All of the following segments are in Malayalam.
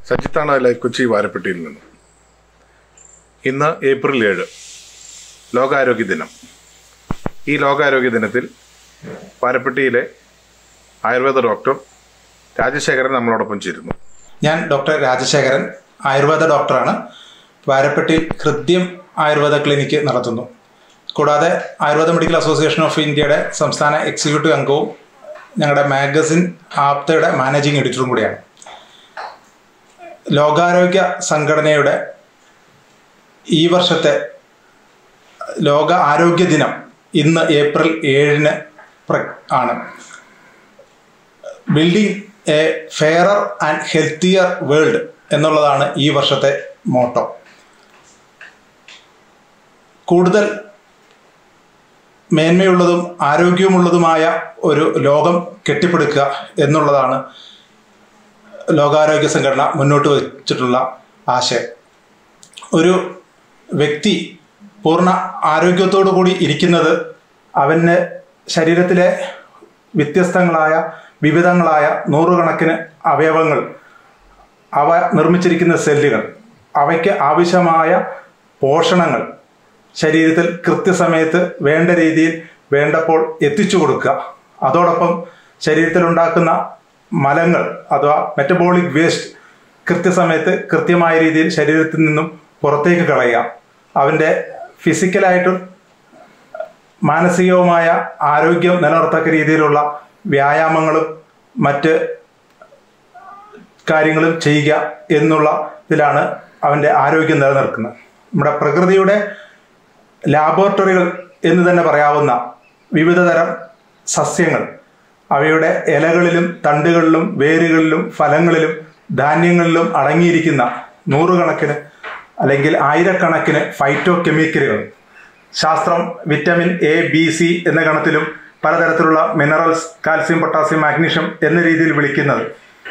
സജിത്താണ് അല്ലെ കൊച്ചി വാരപ്പെട്ടിയിൽ നിന്നും ഇന്ന് ഏപ്രിൽ ഏഴ് ലോകാരോഗ്യ ദിനം ഈ ലോകാരോഗ്യ ദിനത്തിൽ വാരപ്പെട്ടിയിലെ ആയുർവേദ ഡോക്ടർ രാജശേഖരൻ നമ്മളോടൊപ്പം ചേരുന്നു ഞാൻ ഡോക്ടർ രാജശേഖരൻ ആയുർവേദ ഡോക്ടറാണ് വാരപ്പെട്ടി ഹൃദ്യം ആയുർവേദ ക്ലിനിക്ക് നടത്തുന്നു കൂടാതെ ആയുർവേദ മെഡിക്കൽ അസോസിയേഷൻ ഓഫ് ഇന്ത്യയുടെ സംസ്ഥാന എക്സിക്യൂട്ടീവ് അംഗവും ഞങ്ങളുടെ മാഗസിൻ ആപ്തയുടെ മാനേജിംഗ് എഡിറ്ററും കൂടിയാണ് ലോകാരോഗ്യ സംഘടനയുടെ ഈ വർഷത്തെ ലോക ആരോഗ്യ ദിനം ഇന്ന് ഏപ്രിൽ ഏഴിന് പ്ര- ആണ് building a fairer and healthier world എന്നുള്ളതാണ് ഈ വർഷത്തെ മോട്ടോ കൂടുതൽ മേന്മയുള്ളതും ആരോഗ്യമുള്ളതുമായ ഒരു ലോകം കെട്ടിപ്പടുക്കുക എന്നുള്ളതാണ് ലോകാരോഗ്യ സംഘടന മുന്നോട്ട് വച്ചിട്ടുള്ള ആശയം ഒരു വ്യക്തി പൂർണ്ണ ആരോഗ്യത്തോടു കൂടി ഇരിക്കുന്നത് അവന് ശരീരത്തിലെ വ്യത്യസ്തങ്ങളായ വിവിധങ്ങളായ നൂറുകണക്കിന് അവയവങ്ങൾ അവ നിർമ്മിച്ചിരിക്കുന്ന സെല്ലുകൾ അവയ്ക്ക് ആവശ്യമായ പോഷണങ്ങൾ ശരീരത്തിൽ കൃത്യസമയത്ത് വേണ്ട രീതിയിൽ വേണ്ടപ്പോൾ എത്തിച്ചു കൊടുക്കുക അതോടൊപ്പം ശരീരത്തിൽ ഉണ്ടാക്കുന്ന മലങ്ങൾ അഥവാ മെറ്റബോളിക് വേസ്റ്റ് കൃത്യസമയത്ത് കൃത്യമായ രീതിയിൽ ശരീരത്തിൽ നിന്നും പുറത്തേക്ക് കളയുക അവൻ്റെ ഫിസിക്കലായിട്ടും മാനസികവുമായ ആരോഗ്യം നിലനിർത്തക്ക രീതിയിലുള്ള വ്യായാമങ്ങളും മറ്റ് കാര്യങ്ങളും ചെയ്യുക എന്നുള്ള ഇതിലാണ് അവൻ്റെ ആരോഗ്യം നിലനിർത്തുന്നത് നമ്മുടെ പ്രകൃതിയുടെ ലാബോറട്ടറികൾ എന്ന് തന്നെ പറയാവുന്ന വിവിധ തരം സസ്യങ്ങൾ അവയുടെ ഇലകളിലും തണ്ടുകളിലും വേരുകളിലും ഫലങ്ങളിലും ധാന്യങ്ങളിലും അടങ്ങിയിരിക്കുന്ന നൂറുകണക്കിന് അല്ലെങ്കിൽ ആയിരക്കണക്കിന് ഫൈറ്റോ കെമിക്കലുകൾ ശാസ്ത്രം വിറ്റമിൻ എ ബി സി എന്ന ഗണത്തിലും പലതരത്തിലുള്ള മിനറൽസ് കാൽസ്യം പൊട്ടാസ്യം മാഗ്നീഷ്യം എന്ന രീതിയിൽ വിളിക്കുന്നത്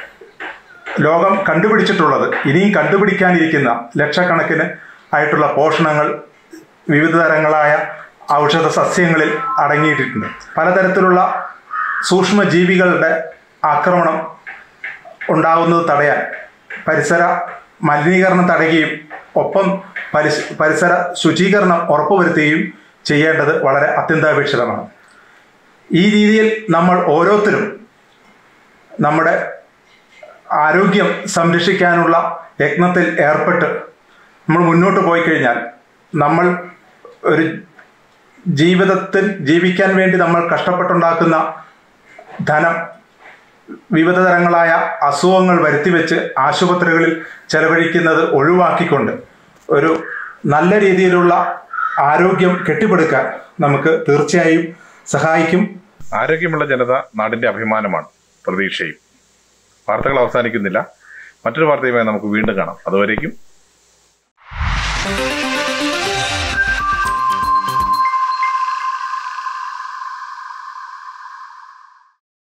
ലോകം കണ്ടുപിടിച്ചിട്ടുള്ളത് ഇനിയും കണ്ടുപിടിക്കാനിരിക്കുന്ന ലക്ഷക്കണക്കിന് ആയിട്ടുള്ള പോഷണങ്ങൾ വിവിധ തരങ്ങളായ ഔഷധ സസ്യങ്ങളിൽ അടങ്ങിയിട്ടുണ്ട് പലതരത്തിലുള്ള സൂക്ഷ്മജീവികളുടെ ആക്രമണം ഉണ്ടാവുന്നത് തടയാൻ പരിസര മലിനീകരണം തടയുകയും ഒപ്പം പരിസ് പരിസര ശുചീകരണം ഉറപ്പുവരുത്തുകയും ചെയ്യേണ്ടത് വളരെ അത്യന്താപേക്ഷിതമാണ് ഈ രീതിയിൽ നമ്മൾ ഓരോരുത്തരും നമ്മുടെ ആരോഗ്യം സംരക്ഷിക്കാനുള്ള യത്നത്തിൽ ഏർപ്പെട്ട് നമ്മൾ മുന്നോട്ട് പോയി കഴിഞ്ഞാൽ നമ്മൾ ഒരു ജീവിതത്തിൽ ജീവിക്കാൻ വേണ്ടി നമ്മൾ കഷ്ടപ്പെട്ടുണ്ടാക്കുന്ന ധനം വിവിധ തരങ്ങളായ അസുഖങ്ങൾ വരുത്തിവെച്ച് ആശുപത്രികളിൽ ചെലവഴിക്കുന്നത് ഒഴിവാക്കിക്കൊണ്ട് ഒരു നല്ല രീതിയിലുള്ള ആരോഗ്യം കെട്ടിപ്പടുക്കാൻ നമുക്ക് തീർച്ചയായും സഹായിക്കും ആരോഗ്യമുള്ള ജനത നാടിന്റെ അഭിമാനമാണ് പ്രതീക്ഷയും വാർത്തകൾ അവസാനിക്കുന്നില്ല മറ്റൊരു വാർത്തയുമായി നമുക്ക് വീണ്ടും കാണാം അതുവരേക്കും